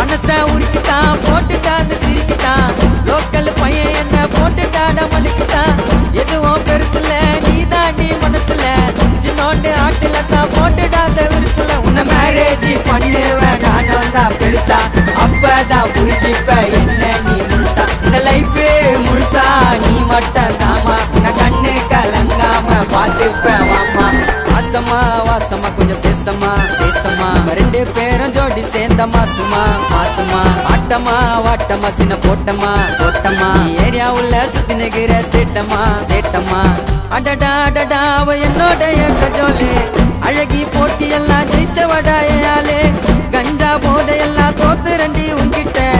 மனச உருக்கிட்டான் போட்டுட்டான்னு சிரிக்கிட்டான் லோக்கல் பையன் என்ன போட்டுட்டாட மனுக்கிட்டான் எதுவும் பெருசுல நீ தாண்டி மனசுல சின்னோண்டு ஆட்டுல தான் போட்டுடாத விருசுல உன்னை மேரேஜ் பண்ணுவேன் நான் வந்தா பெருசா அப்பதான் புரிஞ்சிப்ப என்ன நீ முழுசா இந்த லைஃப் முழுசா நீ மட்டும் தாமா நான் கண்ணு கலங்காம பார்த்துப்பேன் வாமா வாசமா வாசமா கொஞ்சம் பேசமா பேசமா ரெண்டு பேரும் ஜோடி சேர்ந்த மாசுமா மாசுமா ஆட்டமா வாட்டமா சின்ன போட்டமா போட்டமா ஏரியா உள்ள சுத்தி நிக்கிற சேட்டமா சேட்டமா அடடா அடடா அவ என்னோட கஜோலு அழகி போட்டி எல்லாம் ஜெயிச்சவடா ஏ